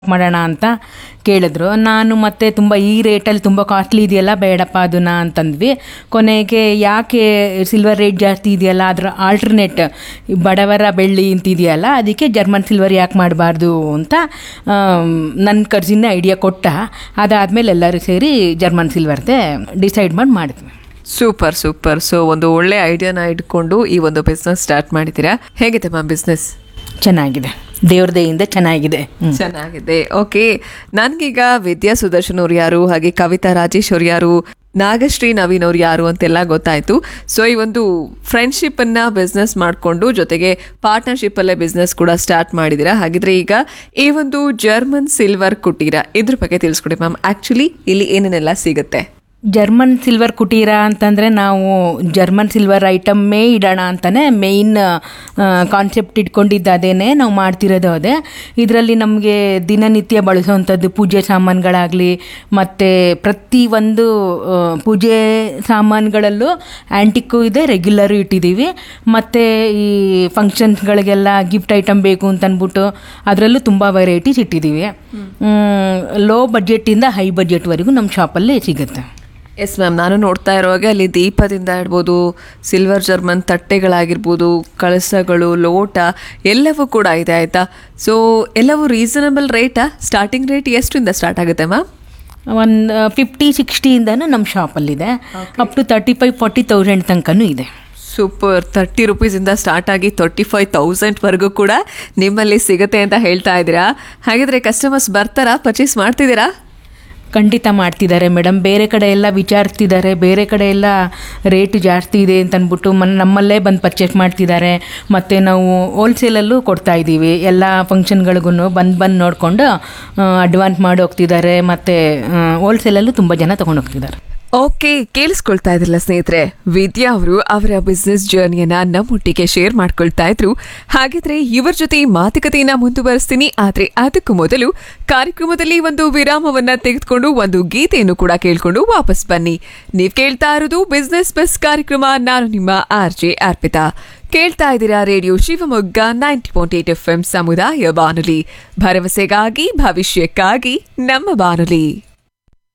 ಮಾಡೋಣ ಅಂತ ಕೇಳಿದ್ರು ನಾನು ಮತ್ತೆ ತುಂಬ ಈ ರೇಟಲ್ಲಿ ತುಂಬ ಕಾಸ್ಟ್ಲಿ ಇದೆಯಲ್ಲ ಬೇಡಪ್ಪ ಅದನ್ನ ಅಂತಂದ್ವಿ ಕೊನೆಗೆ ಯಾಕೆ ಸಿಲ್ವರ್ ರೇಟ್ ಜಾಸ್ತಿ ಇದೆಯಲ್ಲ ಅದರ ಆಲ್ಟರ್ನೇಟ್ ಬಡವರ ಬೆಳ್ಳಿ ಅಂತಿದೆಯಲ್ಲ ಅದಕ್ಕೆ ಜರ್ಮನ್ ಸಿಲ್ವರ್ ಯಾಕೆ ಮಾಡಬಾರ್ದು ಅಂತ ನನ್ನ ಕರ್ಜಿನ ಐಡಿಯಾ ಕೊಟ್ಟ ಅದಾದಮೇಲೆ ಎಲ್ಲರೂ ಸೇರಿ ಜರ್ಮನ್ ಸಿಲ್ವರ್ದೇ ಡಿಸೈಡ್ ಮಾಡಿ ಮಾಡಿದ್ವಿ ಸೂಪರ್ ಸೂಪರ್ ಸೊ ಒಂದು ಒಳ್ಳೆ ಐಡಿಯಾನ ಇಟ್ಕೊಂಡು ಈ ಒಂದು ಬಿಸ್ನೆಸ್ ಸ್ಟಾರ್ಟ್ ಮಾಡಿದ್ದೀರಾ ಹೇಗಿದೆ ಮ್ಯಾಮ್ ಬಿಸ್ನೆಸ್ ಚೆನ್ನಾಗಿದೆ ದೇವ್ರ ದಯಿಂದ ಚೆನ್ನಾಗಿದೆ ಹ್ಮ್. ಚೆನ್ನಾಗಿದೆ ಓಕೆ ನನ್ಗೀಗ ವಿದ್ಯಾ ಸುದರ್ಶನ್ ಅವ್ರು ಯಾರು ಹಾಗೆ ಕವಿತಾ ರಾಜೇಶ್ ಅವ್ರು ಯಾರು ನಾಗಶ್ರೀ ನವೀನ್ ಅವ್ರು ಯಾರು ಅಂತೆಲ್ಲ ಗೊತ್ತಾಯ್ತು ಸೊ ಈ ಒಂದು ಫ್ರೆಂಡ್ಶಿಪ್ ಅನ್ನ ಬಿಸ್ನೆಸ್ ಮಾಡಿಕೊಂಡು ಜೊತೆಗೆ ಪಾರ್ಟ್ನರ್ಶಿಪ್ ಅಲ್ಲೇ ಬಿಸ್ನೆಸ್ ಕೂಡ ಸ್ಟಾರ್ಟ್ ಮಾಡಿದ್ದೀರಾ ಹಾಗಿದ್ರೆ ಈಗ ಈ ಒಂದು ಜರ್ಮನ್ ಸಿಲ್ವರ್ ಕುಟೀರ ಇದ್ರ ಬಗ್ಗೆ ತಿಳಿಸ್ಕೊಡಿ ಮ್ಯಾಮ್ ಆಕ್ಚುಲಿ ಇಲ್ಲಿ ಏನೇನೆಲ್ಲ ಸಿಗುತ್ತೆ ಜರ್ಮನ್ ಸಿಲ್ವರ್ ಕುಟೀರ ಅಂತಂದರೆ ನಾವು ಜರ್ಮನ್ ಸಿಲ್ವರ್ ಐಟಮ್ಮೇ ಇಡೋಣ ಅಂತಲೇ ಮೇಯ್ನ್ ಕಾನ್ಸೆಪ್ಟ್ ಇಟ್ಕೊಂಡಿದ್ದು ಅದೇನೆ ನಾವು ಮಾಡ್ತಿರೋದು ಅದೇ ಇದರಲ್ಲಿ ನಮಗೆ ದಿನನಿತ್ಯ ಬಳಸುವಂಥದ್ದು ಪೂಜೆ ಸಾಮಾನುಗಳಾಗಲಿ ಮತ್ತು ಪ್ರತಿ ಒಂದು ಆ, ಪೂಜೆ ಸಾಮಾನುಗಳಲ್ಲೂ ಆ್ಯಂಟಿಕ್ಕು ಇದೆ ರೆಗ್ಯುಲರು ಇಟ್ಟಿದ್ದೀವಿ ಮತ್ತು ಈ ಫಂಕ್ಷನ್ಸ್ಗಳಿಗೆಲ್ಲ ಗಿಫ್ಟ್ ಐಟಮ್ ಬೇಕು ಅಂತ ಅಂದ್ಬಿಟ್ಟು ಅದರಲ್ಲೂ ತುಂಬ ವೆರೈಟೀಸ್ ಇಟ್ಟಿದ್ದೀವಿ ಲೋ ಬಜೆಟ್ಟಿಂದ ಹೈ ಬಜೆಟ್ವರೆಗೂ ನಮ್ಮ ಶಾಪಲ್ಲಿ ಸಿಗುತ್ತೆ ಎಸ್ ಮ್ಯಾಮ್ ನಾನು ನೋಡ್ತಾ ಇರುವಾಗ ಅಲ್ಲಿ ದೀಪದಿಂದ ಇಡ್ಬೋದು ಸಿಲ್ವರ್ ಜರ್ಮನ್ ತಟ್ಟೆಗಳಾಗಿರ್ಬೋದು ಕಳಸಗಳು ಲೋಟ ಎಲ್ಲವೂ ಕೂಡ ಇದೆ ಆಯ್ತಾ ಸೊ ಎಲ್ಲವೂ ರೀಸನಬಲ್ ರೇಟಾ ಸ್ಟಾರ್ಟಿಂಗ್ ರೇಟ್ ಎಷ್ಟರಿಂದ ಸ್ಟಾರ್ಟ್ ಆಗುತ್ತೆ ಮ್ಯಾಮ್ ಒಂದು ಫಿಫ್ಟಿ ಸಿಕ್ಸ್ಟಿಯಿಂದನೂ ನಮ್ಮ ಶಾಪಲ್ಲಿದೆ up to thirty five forty thousand ತನಕನೂ ಇದೆ ಸೂಪರ್ ತರ್ಟಿ ರುಪೀಸಿಂದ ಸ್ಟಾರ್ಟ್ ಆಗಿ ತರ್ಟಿ ಫೈವ್ ತೌಸಂಡ್ವರೆಗೂ ಕೂಡ ನಿಮ್ಮಲ್ಲಿ ಸಿಗುತ್ತೆ ಅಂತ ಹೇಳ್ತಾ ಇದ್ದೀರಾ ಹಾಗಿದ್ರೆ ಕಸ್ಟಮರ್ಸ್ ಬರ್ತಾರಾ ಪರ್ಚೇಸ್ ಮಾಡ್ತಿದ್ದೀರಾ ಖಂಡಿತ ಮಾಡ್ತಿದ್ದಾರೆ ಮೇಡಮ್ ಬೇರೆ ಕಡೆ ಎಲ್ಲ ವಿಚಾರಿಸ್ತಿದ್ದಾರೆ ಬೇರೆ ಕಡೆ ಎಲ್ಲ ರೇಟ್ ಜಾಸ್ತಿ ಇದೆ ಅಂತ ಅಂದ್ಬಿಟ್ಟು ಮನ್ ನಮ್ಮಲ್ಲೇ ಬಂದು ಪರ್ಚೇಸ್ ಮಾಡ್ತಿದ್ದಾರೆ ಮತ್ತು ನಾವು ಹೋಲ್ಸೇಲಲ್ಲೂ ಕೊಡ್ತಾ ಇದ್ದೀವಿ ಎಲ್ಲ ಫಂಕ್ಷನ್ಗಳಿಗೂ ಬಂದು ಬಂದು ನೋಡಿಕೊಂಡು ಅಡ್ವಾನ್ಸ್ ಮಾಡಿ ಹೋಗ್ತಿದ್ದಾರೆ ಮತ್ತು ಹೋಲ್ಸೇಲಲ್ಲೂ ತುಂಬ ಜನ ತೊಗೊಂಡು ಹೋಗ್ತಿದ್ದಾರೆ ಓಕೆ ಕೇಳಿಸ್ಕೊಳ್ತಾ ಇದ್ರಲ್ಲ ಸ್ನೇಹಿತರೆ ವಿದ್ಯಾ ಅವರು ಅವರ ಬಿಸ್ನೆಸ್ ಜರ್ನಿಯನ್ನ ನಮ್ಮೊಟ್ಟಿಗೆ ಶೇರ್ ಮಾಡ್ಕೊಳ್ತಾ ಇದ್ರು ಹಾಗಿದ್ರೆ ಇವರ ಜೊತೆ ಈ ಮಾತುಕತೆಯನ್ನ ಮುಂದುವರಿಸ್ತೀನಿ ಆದ್ರೆ ಅದಕ್ಕೂ ಮೊದಲು ಕಾರ್ಯಕ್ರಮದಲ್ಲಿ ಒಂದು ವಿರಾಮವನ್ನ ತೆಗೆದುಕೊಂಡು ಒಂದು ಗೀತೆಯನ್ನು ಕೂಡ ಕೇಳ್ಕೊಂಡು ವಾಪಸ್ ಬನ್ನಿ ನೀವ್ ಕೇಳ್ತಾ ಇರೋದು ಬಿಸ್ನೆಸ್ ಬಸ್ ಕಾರ್ಯಕ್ರಮ ನಾನು ನಿಮ್ಮ ಆರ್ ಜೆ ಅರ್ಪಿತಾ ಕೇಳ್ತಾ ಇದ್ದೀರಾ radio Shivamogga ninety point eight F M ಸಮುದಾಯ ಬಾನುಲಿ ಭರವಸೆಗಾಗಿ ಭವಿಷ್ಯಕ್ಕಾಗಿ ನಮ್ಮ ಬಾನುಲಿ